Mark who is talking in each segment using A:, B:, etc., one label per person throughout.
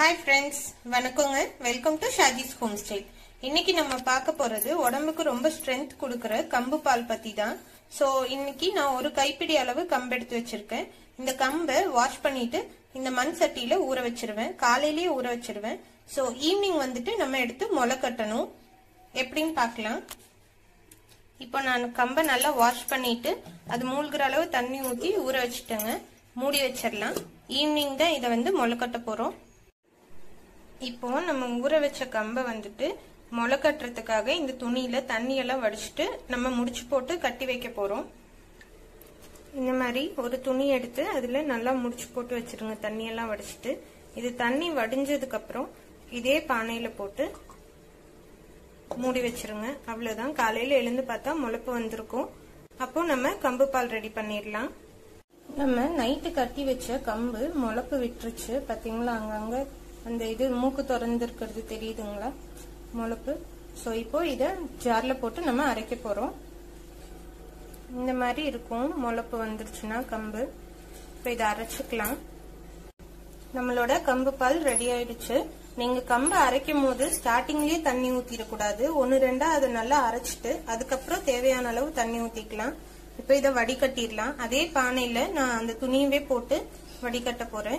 A: hi friends வணக்கங்க welcome to Shaji's home style இன்னைக்கு நம்ம பார்க்க போறது உடம்புக்கு ரொம்ப ஸ்ட்ரென்த் கொடுக்கற கம்பு பால் பத்தி தான் ஸோ இன்னைக்கு நான் ஒரு கைப்பிடி அளவு கம்பு எடுத்து வச்சிருக்கேன் இந்த கம்பை வாஷ் பண்ணிட்டு இந்த மண் சட்டியில ஊற வச்சிருவேன் காலையிலேயே ஊற வச்சிருவேன் ஸோ ஈவினிங் வந்துட்டு நம்ம எடுத்து முளை கட்டணும் எப்படின்னு பார்க்கலாம் இப்போ நான் கம்பை நல்லா வாஷ் பண்ணிட்டு அது மூழ்கிற அளவு தண்ணி ஊற்றி ஊற வச்சுட்டேங்க மூடி வச்சிடலாம் ஈவினிங் தான் இதை வந்து முளைக்கட்ட போகிறோம் இப்போ நம்ம ஊற வச்ச கம்பை வந்துட்டு முளை கட்டுறதுக்காக இந்த துணியில தண்ணியெல்லாம் வடிச்சிட்டு நம்ம முடிச்சு போட்டு கட்டி வைக்க போறோம் இந்த மாதிரி ஒரு துணி எடுத்து அதுல நல்லா முடிச்சு போட்டு வச்சிருங்க தண்ணியெல்லாம் வடிச்சிட்டு இது தண்ணி வடிஞ்சதுக்கு அப்புறம் இதே பானையில போட்டு மூடி வச்சிருங்க அவ்வளவுதான் காலையில எழுந்து பார்த்தா முளைப்பு வந்திருக்கும் அப்போ நம்ம கம்பு பால் ரெடி பண்ணிடலாம் நம்ம நைட்டு கட்டி வச்ச கம்பு முளப்பு விட்டுருச்சு பாத்தீங்களா அங்கங்க அந்த இது மூக்கு திறந்து இருக்கிறது தெரியுதுங்களா முளப்பு ஸோ இப்போ இதை ஜார்ல போட்டு நம்ம அரைக்க போறோம் இந்த மாதிரி இருக்கும் முளப்பு வந்துருச்சுன்னா கம்பு இப்போ இதை அரைச்சிக்கலாம் நம்மளோட கம்பு பால் ரெடி ஆயிடுச்சு நீங்க கம்பு அரைக்கும் போது ஸ்டார்டிங்லயே தண்ணி ஊத்திடக்கூடாது ஒன்னு ரெண்டா அதை நல்லா அரைச்சிட்டு அதுக்கப்புறம் தேவையான அளவு தண்ணி ஊத்திக்கலாம் இப்போ இதை வடிகட்டிடலாம் அதே பானையில நான் அந்த துணியவே போட்டு வடிகட்ட போறேன்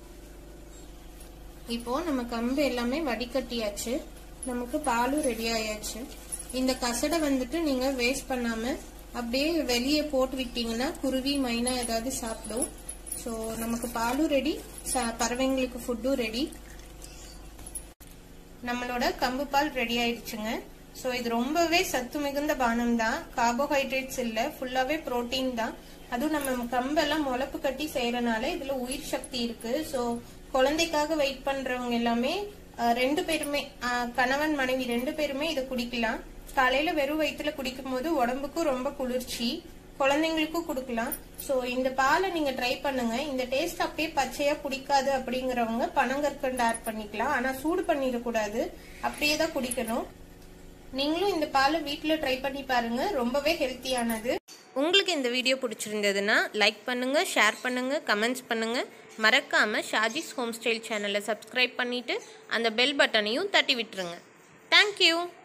A: இப்போ நம்ம கம்பு எல்லாமே வடிகட்டியாச்சு நமக்கு பாலும் ரெடி ஆயாச்சு இந்த கசடை வந்துட்டு நீங்க வேஸ்ட் பண்ணாம அப்படியே வெளியே போட்டு விட்டீங்கன்னா குருவி மைனா ஏதாவது சாப்பிடும் ஸோ நமக்கு பாலும் ரெடி பறவைங்களுக்கு ஃபுட்டும் ரெடி நம்மளோட கம்பு பால் ரெடி ஆயிடுச்சுங்க ஸோ இது ரொம்பவே சத்து மிகுந்த பானம் தான் கார்போஹைட்ரேட்ஸ் இல்லை ஃபுல்லாவே புரோட்டீன் தான் அதுவும் நம்ம கம்பெல்லாம் முளப்பு கட்டி செய்யறனால இதுல உயிர் சக்தி இருக்கு ஸோ குழந்தைக்காக வெயிட் பண்றவங்க எல்லாமே ரெண்டு பேருமே கணவன் மனைவி ரெண்டு பேருமே இதை குடிக்கலாம் காலையில வெறும் வயிற்றுல குடிக்கும் போது உடம்புக்கும் ரொம்ப குளிர்ச்சி குழந்தைங்களுக்கும் கொடுக்கலாம் ஸோ இந்த பாலை நீங்க ட்ரை பண்ணுங்க இந்த டேஸ்ட் அப்படியே பச்சையா பிடிக்காது அப்படிங்கிறவங்க பனங்கற்கண்டு ஆட் பண்ணிக்கலாம் ஆனா சூடு பண்ணிடக்கூடாது அப்படியே தான் குடிக்கணும் நீங்களும் இந்த பாலை வீட்டில் ட்ரை பண்ணி பாருங்க ரொம்பவே ஹெல்த்தியானது உங்களுக்கு இந்த வீடியோ பிடிச்சிருந்ததுன்னா லைக் பண்ணுங்க ஷேர் பண்ணுங்க கமெண்ட்ஸ் பண்ணுங்க மறக்காம ஷாஜிஸ் ஹோம் ஸ்டைல் சேனலை சப்ஸ்கிரைப் பண்ணிட்டு அந்த பெல் பட்டனையும் தட்டி விட்டுருங்க தேங்க்யூ